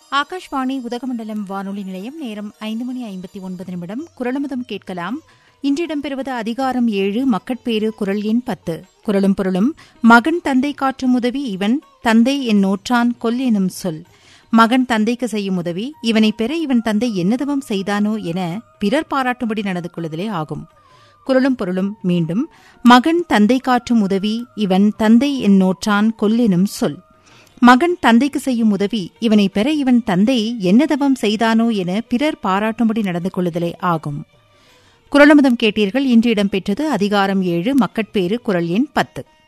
ஆகாஷ்வாணி உதகமண்டலம் வானொலி நிலையம் நேரம் ஐந்து மணி ஐம்பத்தி ஒன்பது நிமிடம் குரலமுதம் கேட்கலாம் இன்று இடம்பெறுவது அதிகாரம் ஏழு மக்கட்பேறு குரல் எண் பத்து குரலும் பொருளும் மகன் தந்தை காற்றும் உதவி இவன் தந்தை என் நோற்றான் கொல் எனும் சொல் மகன் தந்தைக்கு செய்யும் உதவி இவனை பெற இவன் தந்தை என்னதவம் செய்தானோ என பிறர் பாராட்டும்படி நடந்து கொள்ளுதலே ஆகும் குரலும் பொருளும் மீண்டும் மகன் தந்தை காற்றும் உதவி இவன் தந்தை என் நோற்றான் கொல்லெனும் சொல் மகன் தந்தைக்கு செய்யும் உதவி இவனை பெற இவன் தந்தை என்ன தவம் செய்தானோ என பிறர் பாராட்டும்படி நடந்து கொள்ளுதலே ஆகும் குரலமுதம் கேட்டீர்கள் இன்று இடம்பெற்றது அதிகாரம் ஏழு மக்கட்பேறு குரல் எண் பத்து